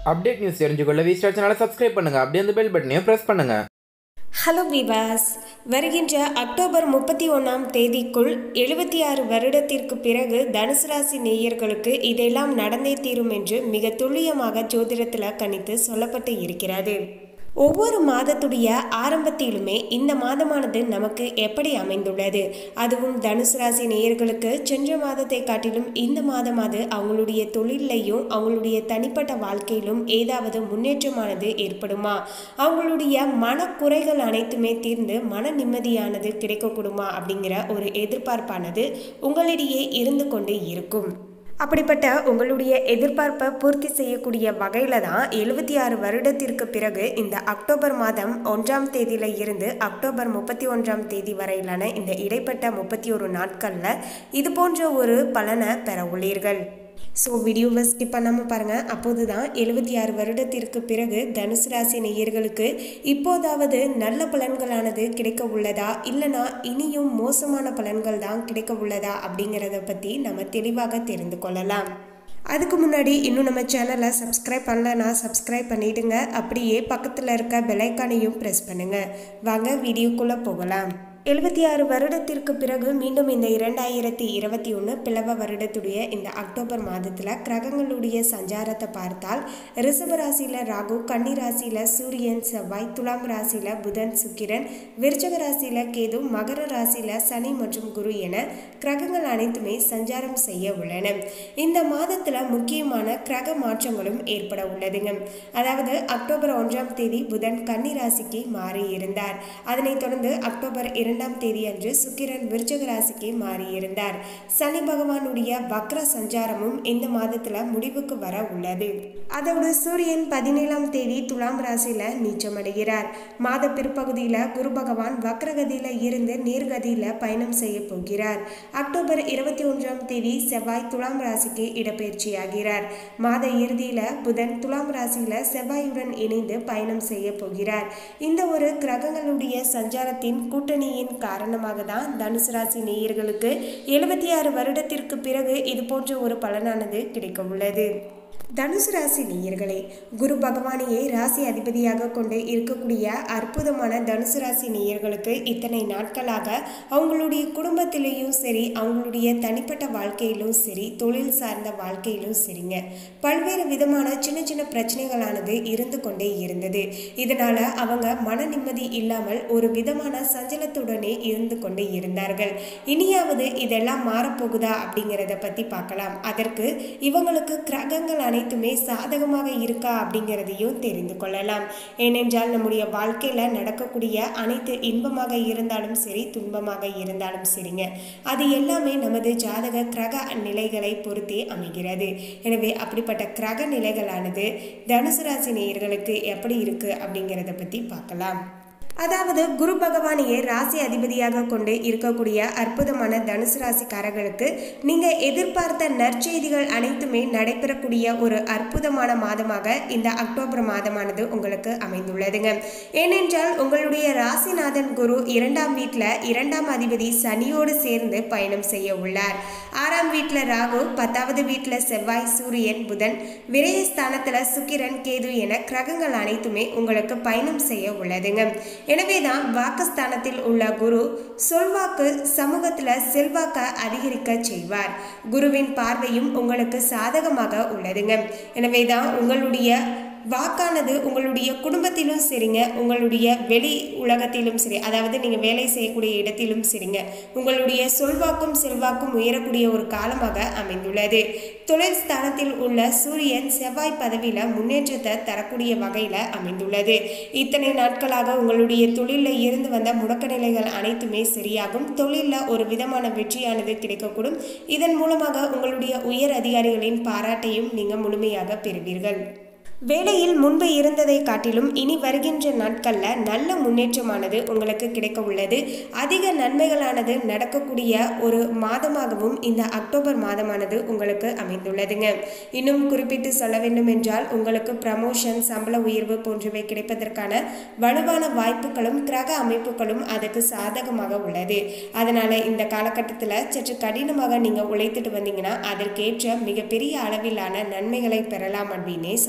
update news தெரிஞ்சுக்கொள்ள V star சேனலை subscribe பண்ணுங்கள் அப்படியே அந்த பெல் பட்டனையும் ப்ரெஸ் பண்ணுங்கள் ஹலோ விவாஸ் வருகின்ற அக்டோபர் முப்பத்தி ஒன்றாம் தேதிக்குள் எழுபத்தி ஆறு வருடத்திற்கு பிறகு தனுசு ராசி நேயர்களுக்கு இதெல்லாம் நடந்தே தீரும் என்று மிக துல்லியமாக ஜோதிடத்தில் கணித்து சொல்லப்பட்டு இருக்கிறது ஒவ்வொரு மாதத்துடைய ஆரம்பத்திலுமே இந்த மாதமானது நமக்கு எப்படி அமைந்துள்ளது அதுவும் தனுசு ராசி நேயர்களுக்கு சென்ற மாதத்தை காட்டிலும் இந்த மாதமாவது அவங்களுடைய தொழிலையும் அவங்களுடைய தனிப்பட்ட வாழ்க்கையிலும் ஏதாவது முன்னேற்றமானது ஏற்படுமா அவங்களுடைய மனக்குறைகள் அனைத்துமே தீர்ந்து மன நிம்மதியானது கிடைக்கக்கூடுமா அப்படிங்கிற ஒரு எதிர்பார்ப்பானது உங்களிடையே இருந்து கொண்டு இருக்கும் அப்படிப்பட்ட உங்களுடைய எதிர்பார்ப்பை பூர்த்தி செய்யக்கூடிய வகையில் தான் எழுபத்தி ஆறு வருடத்திற்கு பிறகு இந்த அக்டோபர் மாதம் ஒன்றாம் தேதியில இருந்து அக்டோபர் முப்பத்தி ஒன்றாம் தேதி வரையிலான இந்த இடைப்பட்ட முப்பத்தி ஒரு நாட்களில் இது போன்ற ஒரு பலனை பெற உள்ளீர்கள் ஸோ வீடியோவை ஸ்கிப் பண்ணாமல் பாருங்கள் அப்போது தான் எழுபத்தி ஆறு வருடத்திற்கு பிறகு தனுசு ராசி நேயர்களுக்கு இப்போதாவது நல்ல பலன்களானது கிடைக்க உள்ளதா இல்லைனா இனியும் மோசமான பலன்கள் தான் கிடைக்க உள்ளதா அப்படிங்கிறத பற்றி நம்ம தெளிவாக தெரிந்து கொள்ளலாம் அதுக்கு முன்னாடி இன்னும் நம்ம சேனலை சப்ஸ்கிரைப் பண்ணலன்னா சப்ஸ்கிரைப் பண்ணிடுங்க அப்படியே பக்கத்தில் இருக்க பெலைக்கானையும் ப்ரெஸ் பண்ணுங்கள் வாங்க வீடியோக்குள்ளே போகலாம் எழுபத்தி ஆறு வருடத்திற்கு பிறகு மீண்டும் இந்த இரண்டாயிரத்தி இருபத்தி ஒன்று பிளவ வருடத்துடைய இந்த அக்டோபர் மாதத்தில் கிரகங்களுடைய சஞ்சாரத்தை பார்த்தால் ரிஷப ராசியில் ராகு கன்னி ராசியில் சூரியன் செவ்வாய் துலாம் ராசியில் புதன் சுக்கிரன் விருச்சக ராசியில் கேது மகர ராசியில் சனி மற்றும் குரு என கிரகங்கள் அனைத்துமே சஞ்சாரம் செய்ய உள்ளன இந்த மாதத்தில் முக்கியமான கிரக மாற்றங்களும் ஏற்பட உள்ளதுங்க அதாவது அக்டோபர் ஒன்றாம் தேதி புதன் கன்னி ராசிக்கு மாறி இருந்தார் அதனைத் தொடர்ந்து அக்டோபர் இரண்டாம் தேதி அன்று சுக்கிரன் விருச்சக ராசிக்கு மாறியிருந்தார் சனி பகவானுடைய வக்ர சஞ்சாரமும் இந்த மாதத்துல முடிவுக்கு வர உள்ளது அதோடு சூரியன் பதினேழாம் தேதி துலாம் ராசியில நீச்சமடைகிறார் மாத பிற்பகுதியில குரு பகவான் வக்ரகதியில இருந்து நேர்கதியில பயணம் செய்ய போகிறார் அக்டோபர் இருபத்தி ஒன்றாம் தேதி செவ்வாய் துலாம் ராசிக்கு இடப்பெயர்ச்சியாகிறார் மாத இறுதியில புதன் துலாம் ராசியில செவ்வாயுடன் இணைந்து பயணம் செய்ய போகிறார் இந்த ஒரு கிரகங்களுடைய சஞ்சாரத்தின் கூட்டணியின் காரணமாக தான் தனுசு ராசி நேயர்களுக்கு எழுபத்தி ஆறு வருடத்திற்கு பிறகு இது போன்ற ஒரு பலனானது கிடைக்க உள்ளது தனுசு ராசி நேயர்களே குரு பகவானையே ராசி அதிபதியாக கொண்டு இருக்கக்கூடிய அற்புதமான தனுசு ராசி நேயர்களுக்கு இத்தனை நாட்களாக அவங்களுடைய குடும்பத்திலையும் சரி அவங்களுடைய தனிப்பட்ட வாழ்க்கையிலும் சரி தொழில் சார்ந்த வாழ்க்கையிலும் சரிங்க பல்வேறு விதமான சின்ன சின்ன பிரச்சனைகளானது இருந்து கொண்டே இருந்தது இதனால அவங்க மன நிம்மதி இல்லாமல் ஒரு விதமான சஞ்சலத்துடனே இருந்து கொண்டே இருந்தார்கள் இனியாவது இதெல்லாம் மாறப்போகுதா அப்படிங்கிறத பத்தி பார்க்கலாம் அதற்கு இவங்களுக்கு கிரகங்கள் அனை அனைத்துமே சாதகமாக இருக்கா அப்படிங்கிறதையும் தெரிந்து கொள்ளலாம் ஏனென்றால் நம்முடைய வாழ்க்கையில் நடக்கக்கூடிய அனைத்து இன்பமாக இருந்தாலும் சரி துன்பமாக இருந்தாலும் சரிங்க அது எல்லாமே நமது ஜாதக கிரக நிலைகளை பொறுத்தே அமைகிறது எனவே அப்படிப்பட்ட கிரக நிலைகளானது தனுசு ராசி நேயர்களுக்கு எப்படி இருக்கு அப்படிங்கிறத பற்றி பார்க்கலாம் அதாவது குரு பகவானையே ராசி அதிபதியாக கொண்டு இருக்கக்கூடிய அற்புதமான தனுசு ராசிக்காரர்களுக்கு நீங்க எதிர்பார்த்த நற்செய்திகள் அனைத்துமே நடைபெறக்கூடிய ஒரு அற்புதமான மாதமாக இந்த அக்டோபர் மாதமானது உங்களுக்கு அமைந்துள்ளதுங்க ஏனென்றால் உங்களுடைய ராசிநாதன் குரு இரண்டாம் வீட்டில் இரண்டாம் அதிபதி சனியோடு சேர்ந்து பயணம் செய்ய உள்ளார் ஆறாம் வீட்டில் ராகு பத்தாவது வீட்டில் செவ்வாய் சூரியன் புதன் விரயஸ்தானத்தில் சுக்கிரன் கேது என கிரகங்கள் அனைத்துமே உங்களுக்கு பயணம் செய்ய உள்ளதுங்க எனவேதான் வாக்குஸ்தானத்தில் உள்ள குரு சொல்வாக்கு சமூகத்துல செல்வாக்க அதிகரிக்க செய்வார் குருவின் பார்வையும் உங்களுக்கு சாதகமாக உள்ளதுங்க எனவேதான் உங்களுடைய வாக்கானது உங்களுடைய குடும்பத்திலும் சரிங்க உங்களுடைய வெளி உலகத்திலும் சரி அதாவது நீங்கள் வேலை செய்யக்கூடிய இடத்திலும் சரிங்க உங்களுடைய சொல்வாக்கும் செல்வாக்கும் உயரக்கூடிய ஒரு காலமாக அமைந்துள்ளது தொழில் ஸ்தானத்தில் உள்ள சூரியன் செவ்வாய் பதவியில் முன்னேற்றத்தை தரக்கூடிய வகையில் அமைந்துள்ளது இத்தனை நாட்களாக உங்களுடைய தொழிலில் இருந்து வந்த முடக்க நிலைகள் அனைத்துமே சரியாகும் தொழிலில் ஒரு விதமான வெற்றியானது கிடைக்கக்கூடும் இதன் மூலமாக உங்களுடைய உயர் அதிகாரிகளின் பாராட்டையும் நீங்கள் முழுமையாக பெறுவீர்கள் வேலையில் முன்பு இருந்ததை காட்டிலும் இனி வருகின்ற நாட்களில் நல்ல முன்னேற்றமானது உங்களுக்கு கிடைக்க உள்ளது அதிக நன்மைகளானது நடக்கக்கூடிய ஒரு மாதமாகவும் இந்த அக்டோபர் மாதமானது உங்களுக்கு அமைந்துள்ளதுங்க இன்னும் குறிப்பிட்டு சொல்ல வேண்டும் என்றால் உங்களுக்கு ப்ரமோஷன் சம்பள உயர்வு போன்றவை கிடைப்பதற்கான வலுவான வாய்ப்புகளும் கிரக அமைப்புகளும் அதுக்கு சாதகமாக உள்ளது அதனால இந்த காலகட்டத்தில் சற்று கடினமாக நீங்கள் உழைத்துட்டு வந்தீங்கன்னா அதற்கேற்ற மிகப்பெரிய அளவிலான நன்மைகளை பெறலாம் அப்படின்னே சொல்லப்படுகிறது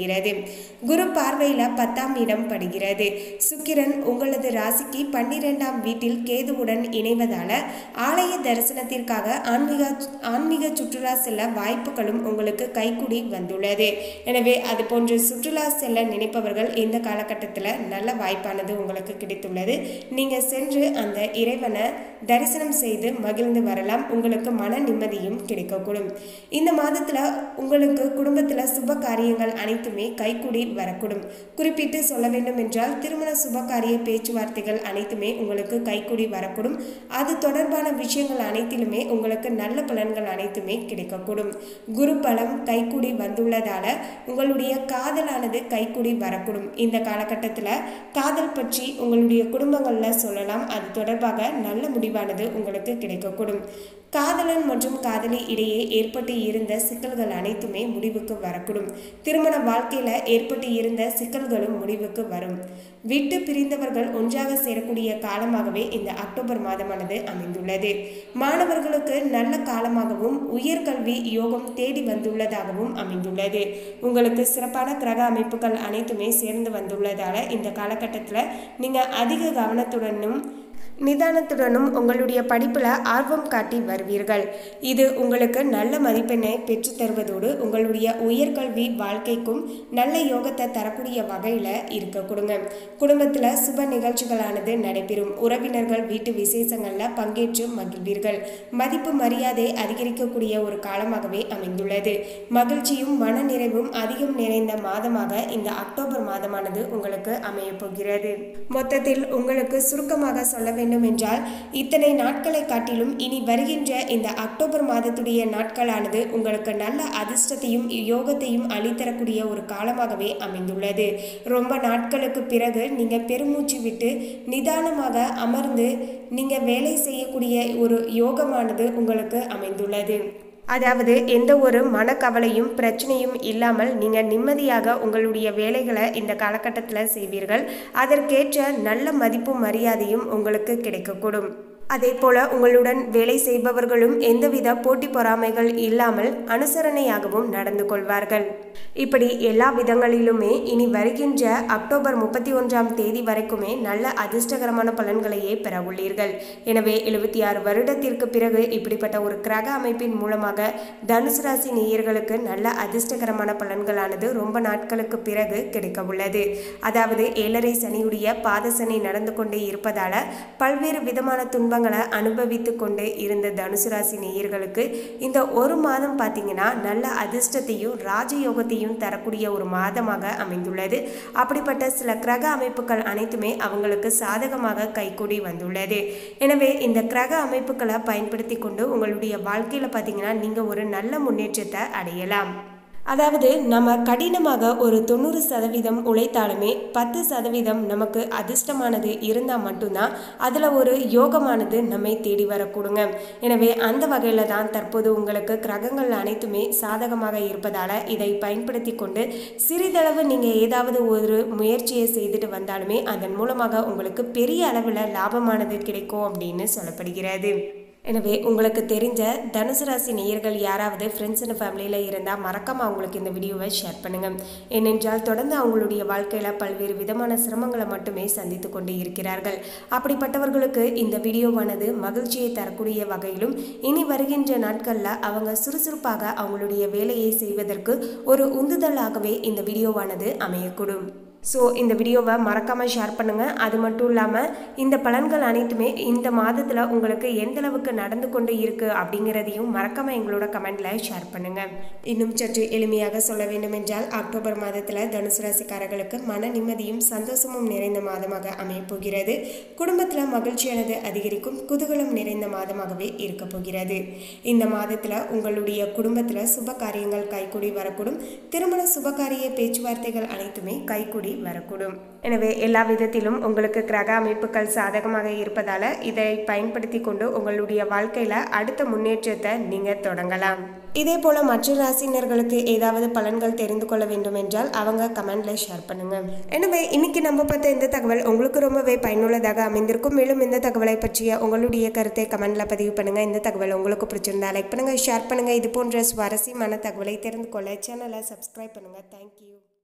வருகிறது குரு பார்வையில் பத்தாம் இடம் படுகிறது சுக்கிரன் உங்களது ராசிக்கு பன்னிரெண்டாம் வீட்டில் கேதுவுடன் இணைவதால ஆலய தரிசனத்திற்காக ஆன்மீக ஆன்மீக சுற்றுலா செல்ல வாய்ப்புகளும் உங்களுக்கு கைக்கூடி வந்துள்ளது எனவே அது போன்ற சுற்றுலா செல்ல நினைப்பவர்கள் இந்த காலகட்டத்தில் நல்ல வாய்ப்பானது உங்களுக்கு கிடைத்துள்ளது நீங்கள் சென்று அந்த இறைவனை தரிசனம் செய்து மகிழ்ந்து வரலாம் உங்களுக்கு மன நிம்மதியும் கிடைக்கக்கூடும் இந்த மாதத்தில் உங்களுக்கு குடும்பத்தில் சுப காரியங்கள் அனைத்துமே கைக்கூடி வரக்கூடும் குறிப்பிட்டு சொல்ல வேண்டும் என்றால் திருமண சுப காரிய பேச்சுவார்த்தைகள் அனைத்துமே உங்களுக்கு கைக்கூடி வரக்கூடும் அது தொடர்பான விஷயங்கள் அனைத்திலுமே உங்களுக்கு நல்ல பலன்கள் அனைத்துமே கிடைக்கக்கூடும் குரு பலம் கைக்கூடி வந்துள்ளதால உங்களுடைய காதலானது கைக்கூடி வரக்கூடும் இந்த காலகட்டத்தில் காதல் பற்றி உங்களுடைய குடும்பங்களில் சொல்லலாம் அது தொடர்பாக நல்ல முடிவானது உங்களுக்கு கிடைக்கக்கூடும் காதலன் மற்றும் காதலி இடையே ஏற்பட்டு இருந்த சிக்கல்கள் அனைத்துமே முடிவுக்கு வரக்கூடும் திருமண வாழ்க்கையில ஏற்பட்டு இருந்த சிக்கல்களும் முடிவுக்கு வரும் விட்டு பிரிந்தவர்கள் ஒன்றாக சேரக்கூடிய காலமாகவே இந்த அக்டோபர் மாதமானது அமைந்துள்ளது மாணவர்களுக்கு நல்ல காலமாகவும் உயர்கல்வி யோகம் தேடி வந்துள்ளதாகவும் அமைந்துள்ளது உங்களுக்கு சிறப்பான கிரக அமைப்புகள் அனைத்துமே சேர்ந்து வந்துள்ளதால இந்த காலகட்டத்தில் நீங்கள் அதிக கவனத்துடனும் நிதானத்துடனும் உங்களுடைய படிப்பில் ஆர்வம் காட்டி வருவீர்கள் இது உங்களுக்கு நல்ல மதிப்பெண்ணை பெற்றுத் தருவதோடு உங்களுடைய உயர்கல்வி வாழ்க்கைக்கும் நல்ல யோகத்தை தரக்கூடிய வகையில் இருக்க கொடுங்க குடும்பத்தில் சுப நிகழ்ச்சிகளானது நடைபெறும் உறவினர்கள் வீட்டு விசேஷங்களில் பங்கேற்று மகிழ்வீர்கள் மதிப்பு மரியாதை அதிகரிக்கக்கூடிய ஒரு காலமாகவே அமைந்துள்ளது மகிழ்ச்சியும் மன நிறைவும் அதிகம் நிறைந்த மாதமாக இந்த அக்டோபர் மாதமானது உங்களுக்கு அமையப் போகிறது மொத்தத்தில் உங்களுக்கு சுருக்கமாக சொல்ல வேண்டும் என்றால் இத்தனை நாட்களை காட்டிலும் இனி வருகின்ற இந்த அக்டோபர் மாதத்துடைய நாட்களானது உங்களுக்கு நல்ல அதிர்ஷ்டத்தையும் யோகத்தையும் அளித்தரக்கூடிய ஒரு காலமாகவே அமைந்துள்ளது ரொம்ப நாட்களுக்கு பிறகு நீங்கள் பெருமூச்சு விட்டு நிதானமாக அமர்ந்து நீங்கள் வேலை செய்யக்கூடிய ஒரு யோகமானது உங்களுக்கு அமைந்துள்ளது அதாவது எந்த ஒரு மனக்கவலையும் பிரச்சனையும் இல்லாமல் நீங்கள் நிம்மதியாக உங்களுடைய வேலைகளை இந்த காலகட்டத்தில் செய்வீர்கள் அதற்கேற்ற நல்ல மதிப்பும் மரியாதையும் உங்களுக்கு கிடைக்கக்கூடும் அதே போல உங்களுடன் வேலை செய்பவர்களும் எந்தவித போட்டி பொறாமைகள் இல்லாமல் அனுசரணையாகவும் நடந்து கொள்வார்கள் இப்படி எல்லா விதங்களிலுமே இனி வருகின்ற அக்டோபர் முப்பத்தி ஒன்றாம் தேதி வரைக்குமே நல்ல அதிர்ஷ்டகரமான பலன்களையே பெற உள்ளீர்கள் எனவே எழுபத்தி ஆறு வருடத்திற்கு பிறகு இப்படிப்பட்ட ஒரு கிரக அமைப்பின் மூலமாக தனுசு ராசி நேயர்களுக்கு நல்ல அதிர்ஷ்டகரமான பலன்களானது ரொம்ப நாட்களுக்கு பிறகு கிடைக்க உள்ளது அதாவது ஏழரை சனியுடைய பாத சனி நடந்து கொண்டே இருப்பதால பல்வேறு விதமான துன்ப துன்பங்களை அனுபவித்து கொண்டு இருந்த தனுசு ராசி நேயர்களுக்கு இந்த ஒரு மாதம் பார்த்தீங்கன்னா நல்ல அதிர்ஷ்டத்தையும் ராஜயோகத்தையும் தரக்கூடிய ஒரு மாதமாக அமைந்துள்ளது அப்படிப்பட்ட சில கிரக அமைப்புகள் அனைத்துமே அவங்களுக்கு சாதகமாக கைகூடி வந்துள்ளது எனவே இந்த கிரக அமைப்புகளை பயன்படுத்தி கொண்டு உங்களுடைய வாழ்க்கையில் பார்த்தீங்கன்னா நீங்கள் ஒரு நல்ல முன்னேற்றத்தை அடையலாம் அதாவது நம்ம கடினமாக ஒரு தொண்ணூறு சதவீதம் உழைத்தாலுமே பத்து சதவீதம் நமக்கு அதிர்ஷ்டமானது இருந்தால் மட்டும்தான் அதில் ஒரு யோகமானது நம்மை தேடி வரக்கூடுங்க எனவே அந்த வகையில் தான் தற்போது உங்களுக்கு கிரகங்கள் அனைத்துமே சாதகமாக இருப்பதால் இதை பயன்படுத்தி கொண்டு சிறிதளவு நீங்கள் ஏதாவது ஒரு முயற்சியை செய்துட்டு வந்தாலுமே அதன் மூலமாக உங்களுக்கு பெரிய அளவில் லாபமானது கிடைக்கும் அப்படின்னு சொல்லப்படுகிறது எனவே உங்களுக்கு தெரிஞ்ச தனுசு ராசி நேயர்கள் யாராவது ஃப்ரெண்ட்ஸ் அண்ட் ஃபேமிலியில் இருந்தால் மறக்காமல் அவங்களுக்கு இந்த வீடியோவை ஷேர் பண்ணுங்கள் ஏனென்றால் தொடர்ந்து அவங்களுடைய வாழ்க்கையில் பல்வேறு விதமான சிரமங்களை மட்டுமே சந்தித்து கொண்டு இருக்கிறார்கள் அப்படிப்பட்டவர்களுக்கு இந்த வீடியோவானது மகிழ்ச்சியை தரக்கூடிய வகையிலும் இனி வருகின்ற நாட்களில் அவங்க சுறுசுறுப்பாக அவங்களுடைய வேலையை செய்வதற்கு ஒரு உந்துதலாகவே இந்த வீடியோவானது அமையக்கூடும் ஸோ இந்த வீடியோவை மறக்காமல் ஷேர் பண்ணுங்கள் அது மட்டும் இல்லாமல் இந்த பலன்கள் அனைத்துமே இந்த மாதத்தில் உங்களுக்கு எந்த அளவுக்கு நடந்து கொண்டு இருக்குது அப்படிங்கிறதையும் மறக்காமல் எங்களோட கமெண்டில் ஷேர் பண்ணுங்கள் இன்னும் சற்று எளிமையாக சொல்ல வேண்டும் என்றால் அக்டோபர் மாதத்தில் தனுசு ராசிக்காரர்களுக்கு மன நிம்மதியும் சந்தோஷமும் நிறைந்த மாதமாக அமையப் போகிறது குடும்பத்தில் மகிழ்ச்சியானது அதிகரிக்கும் குதூகலம் நிறைந்த மாதமாகவே இருக்க போகிறது இந்த மாதத்தில் உங்களுடைய குடும்பத்தில் சுப காரியங்கள் கைகூடி வரக்கூடும் திருமண சுபகாரிய பேச்சுவார்த்தைகள் அனைத்துமே கைகூடி வரக்கூடும் எனவே எல்லா விதத்திலும் உங்களுக்கு கிரக அமைப்புகள் சாதகமாக இருப்பதால இதை பயன்படுத்தி கொண்டு உங்களுடைய வாழ்க்கையில அடுத்த முன்னேற்றத்தை நீங்க தொடங்கலாம் இதே போல மற்ற ராசினர்களுக்கு ஏதாவது பலன்கள் தெரிந்து கொள்ள வேண்டும் என்றால் அவங்க கமெண்ட்ல ஷேர் பண்ணுங்க எனவே இன்னைக்கு நம்ம பார்த்த இந்த தகவல் உங்களுக்கு ரொம்பவே பயனுள்ளதாக அமைந்திருக்கும் மேலும் இந்த தகவலை பற்றிய உங்களுடைய கருத்தை கமெண்ட்ல பதிவு பண்ணுங்க இந்த தகவல் உங்களுக்கு பிடிச்சிருந்தா லைக் பண்ணுங்க ஷேர் பண்ணுங்க இது போன்ற சுவாரஸ்யமான தகவலை தெரிந்து கொள்ள சேனலை சப்ஸ்கிரைப் பண்ணுங்க தேங்க்யூ